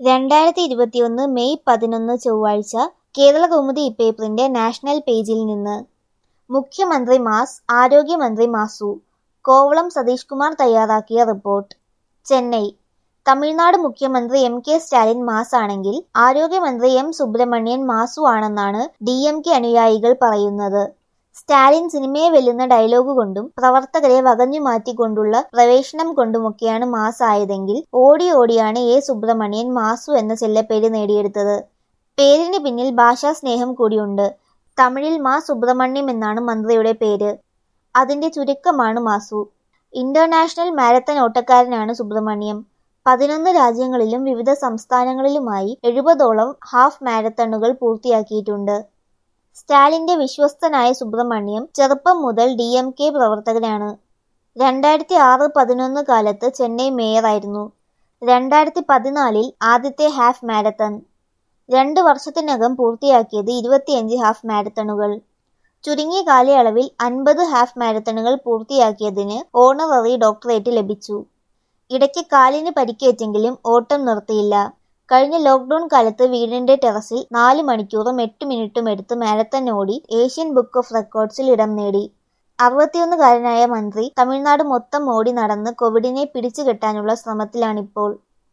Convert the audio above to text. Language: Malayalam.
രണ്ടായിരത്തി ഇരുപത്തിയൊന്ന് മെയ് പതിനൊന്ന് ചൊവ്വാഴ്ച കേരളകൗമുദി ഇപ്പേപ്പറിന്റെ നാഷണൽ പേജിൽ നിന്ന് മുഖ്യമന്ത്രി മാസ് ആരോഗ്യമന്ത്രി മാസു കോവളം സതീഷ് കുമാർ തയ്യാറാക്കിയ റിപ്പോർട്ട് ചെന്നൈ തമിഴ്നാട് മുഖ്യമന്ത്രി എം കെ സ്റ്റാലിൻ മാസ് ആണെങ്കിൽ ആരോഗ്യമന്ത്രി എം സുബ്രഹ്മണ്യൻ മാസു ആണെന്നാണ് ഡി എം കെ അനുയായികൾ പറയുന്നത് സ്റ്റാലിൻ സിനിമയെ വെല്ലുന്ന ഡയലോഗ് കൊണ്ടും പ്രവർത്തകരെ വകഞ്ഞു മാറ്റിക്കൊണ്ടുള്ള പ്രവേശനം കൊണ്ടുമൊക്കെയാണ് മാസ് ആയതെങ്കിൽ ഓടി ഓടിയാണ് എ സുബ്രഹ്മണ്യൻ മാസു എന്ന ചെല്ലപ്പേര് നേടിയെടുത്തത് പേരിന് പിന്നിൽ ഭാഷാ സ്നേഹം കൂടിയുണ്ട് തമിഴിൽ മാ സുബ്രഹ്മണ്യം എന്നാണ് മന്ത്രിയുടെ പേര് അതിന്റെ ചുരുക്കമാണ് മാസു ഇന്റർനാഷണൽ മാരത്തൺ ഓട്ടക്കാരനാണ് സുബ്രഹ്മണ്യം പതിനൊന്ന് രാജ്യങ്ങളിലും വിവിധ സംസ്ഥാനങ്ങളിലുമായി എഴുപതോളം ഹാഫ് മാരത്തണുകൾ പൂർത്തിയാക്കിയിട്ടുണ്ട് സ്റ്റാലിന്റെ വിശ്വസ്തനായ സുബ്രഹ്മണ്യം ചെറുപ്പം മുതൽ ഡി എം കെ പ്രവർത്തകനാണ് രണ്ടായിരത്തി ആറ് പതിനൊന്ന് കാലത്ത് ചെന്നൈ മേയറായിരുന്നു രണ്ടായിരത്തി പതിനാലിൽ ആദ്യത്തെ ഹാഫ് മാരത്തൺ രണ്ട് വർഷത്തിനകം പൂർത്തിയാക്കിയത് ഇരുപത്തിയഞ്ച് ഹാഫ് മാരത്തണുകൾ ചുരുങ്ങിയ കാലയളവിൽ അൻപത് ഹാഫ് മാരത്തണുകൾ പൂർത്തിയാക്കിയതിന് ഓണററി ഡോക്ടറേറ്റ് ലഭിച്ചു ഇടയ്ക്ക് കാലിന് പരിക്കേറ്റെങ്കിലും ഓട്ടം നിർത്തിയില്ല കഴിഞ്ഞ ലോക്ക്ഡൌൺ കാലത്ത് വീടിന്റെ ടെറസിൽ നാല് മണിക്കൂറും എട്ട് മിനിറ്റും എടുത്ത് മാരത്തൺ ഓടി ഏഷ്യൻ ബുക്ക് ഓഫ് റെക്കോർഡ്സിൽ ഇടം നേടി അറുപത്തിയൊന്നുകാരനായ മന്ത്രി തമിഴ്നാട് മൊത്തം ഓടി നടന്ന് കോവിഡിനെ പിടിച്ചുകെട്ടാനുള്ള ശ്രമത്തിലാണിപ്പോൾ